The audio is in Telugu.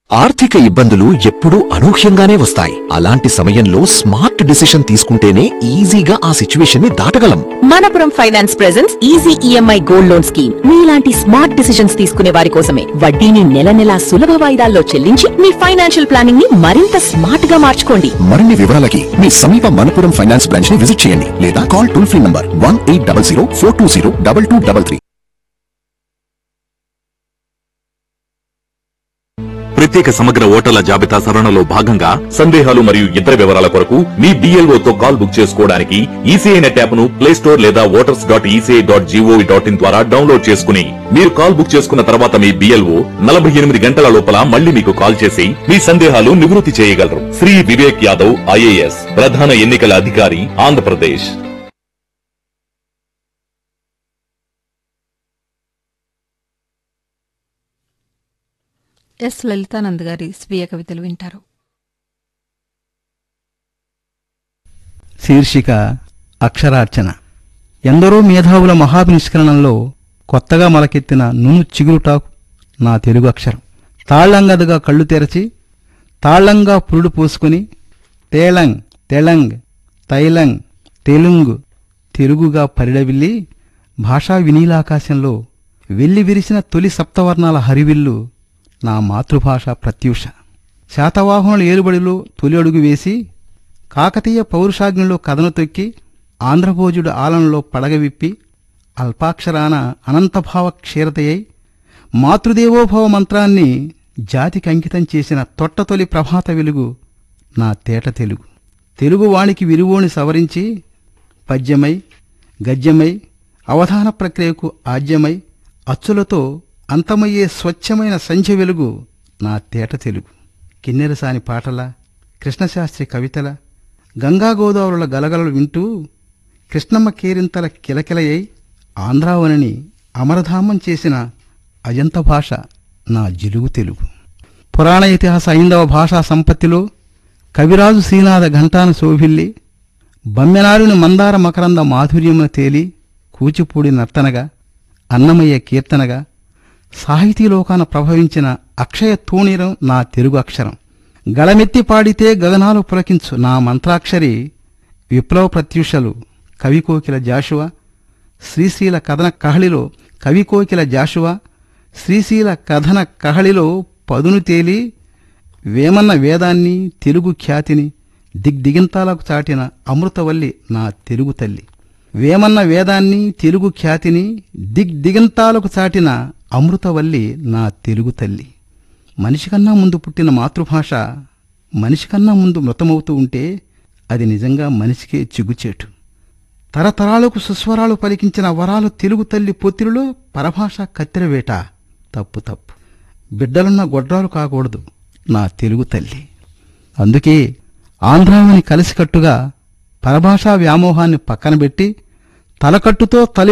ఆర్థిక ఇబ్బందులు ఎప్పుడూ అనూహ్యంగానే వస్తాయి అలాంటి సమయంలో స్మార్ట్ డిసిషన్ తీసుకుంటేనే ఈజీగా ఆ సిచ్యువేషన్ ని దాటగలం Manappuram finance presence easy EMI gold loan scheme మీలాంటి స్మార్ట్ డిసిషన్స్ తీసుకునే వారి కోసమే వడ్డీని నెల నెలా సులభ వాయిదాల్లో చెల్లించి మీ ఫైనాన్షియల్ ప్లానింగ్ ని మరింత స్మార్ట్ గా మార్చుకోండి మరిన్ని వివరాలకి మీ సమీప మనపురం ఫైనాన్స్ బ్రాంచ్ ని విజిట్ చేయండి లేదా call toll free number one eight double zero four two zero double two double three ప్రత్యేక సమగ్ర ఓటర్ల జాబితా సవరణలో భాగంగా సందేహాలు మరియు ఇతర వివరాల కొరకు మీ BLO తో కాల్ బుక్ చేసుకోవడానికి ఈసీఐ నెట్ యాప్ ను ప్లే స్టోర్ లేదా voters dot ECI dot GOV dot in ద్వారా డౌన్లోడ్ చేసుకుని మీరు కాల్ బుక్ చేసుకున్న తర్వాత మీ బిఎల్ఓ నలభై ఎనిమిది గంటల లోపల మళ్ళీ మీకు కాల్ చేసి మీ సందేహాలు నివృత్తి చేయగలరు శ్రీ వివేక్ యాదవ్ ఐఏఎస్ ప్రధాన ఎన్నికల అధికారి ఆంధ్రప్రదేశ్ ఎస్ లలితానంద్ గారి స్వీయ కవితలు వింటారు శీర్షిక అక్షరార్చన ఎందరో మేధావుల మహాభినిష్కరణంలో కొత్తగా మొలకెత్తిన నును చిగురుటాకు నా తెలుగు అక్షరం తాళ్లంగదగా కళ్ళు తెరచి తాళ్లంగా పురుడు పోసుకుని తేళంగ్ తెళంగ్ తైలంగ్ తెలుంగు తెలుగుగా పరిడవిల్లి భాషా వినీలాకాశంలో వెల్లి విరిసిన తొలి సప్తవర్ణాల హరివిల్లు నా మాతృభాష ప్రత్యూష శాతవాహనుల ఏలుబడిలో తొలి అడుగు వేసి కాకతీయ పౌరుషాగ్నిలో కథను తొక్కి ఆంధ్రభోజుడు ఆలంలో పడగవిప్పి అల్పాక్షరాన అనంతభావ క్షీరతయై మాతృదేవోభవ మంత్రాన్ని జాతికి అంకితం చేసిన తొట్టతొలి ప్రభాత వెలుగు నా తేట తెలుగు తెలుగు వాణికి విరువోని సవరించి పద్యమై గద్యమై అవధాన ప్రక్రియకు ఆద్యమై అచ్చులతో అంతమయ్యే స్వచ్ఛమైన సంధ్య వెలుగు నా తేట తెలుగు కిన్నెరసాని పాటల కృష్ణశాస్త్రి కవితల గంగా గోదావరుల గలగలలు వింటూ కృష్ణమ్మ కేరింతల కిలకిలయై ఆంధ్రావనిని అమరధామం చేసిన అజంత భాష నా జిలుగు తెలుగు పురాణ ఇతిహాస ఐందవ భాషా సంపత్తిలో కవిరాజు శ్రీనాథ ఘంటాను శోభిల్లి బమ్మెనారుని మందార మకరంద మాధుర్యమున తేలి కూచిపూడి నర్తనగా అన్నమయ్య కీర్తనగా సాహితీలోకాన ప్రభవించిన అక్షయ తూణీరం నా తెలుగు అక్షరం గళమెత్తి పాడితే గగనాలు పులకించు నా మంత్రాక్షరి విప్లవ ప్రత్యూషలు కవికోకిల జాషువ శ్రీశీల కథన కహళిలో కవికోకిల జాషువ శ్రీశీల కథన కహళిలో పదును తేలి వేమన్న వేదాన్ని తెలుగు ఖ్యాతిని దిగ్దిగింతాలకు చాటిన అమృతవల్లి నా తెలుగు తల్లి వేమన్న వేదాన్ని తెలుగు ఖ్యాతిని దిగ్దిగంతాలకు చాటిన అమృతవల్లి నా తెలుగు తల్లి మనిషికన్నా ముందు పుట్టిన మాతృభాష మనిషికన్నా ముందు మృతమవుతూ ఉంటే అది నిజంగా మనిషికే చిగుచేటు తరతరాలకు సుస్వరాలు పలికించిన వరాలు తెలుగు తల్లి పొత్తిరిలో పరభాష కత్తెరవేట తప్పు తప్పు బిడ్డలున్న గొడ్రాలు కాకూడదు నా తెలుగు తల్లి అందుకే ఆంధ్రావని కలిసికట్టుగా పరభాషా వ్యామోహాన్ని పక్కనబెట్టి తలకట్టుతో తల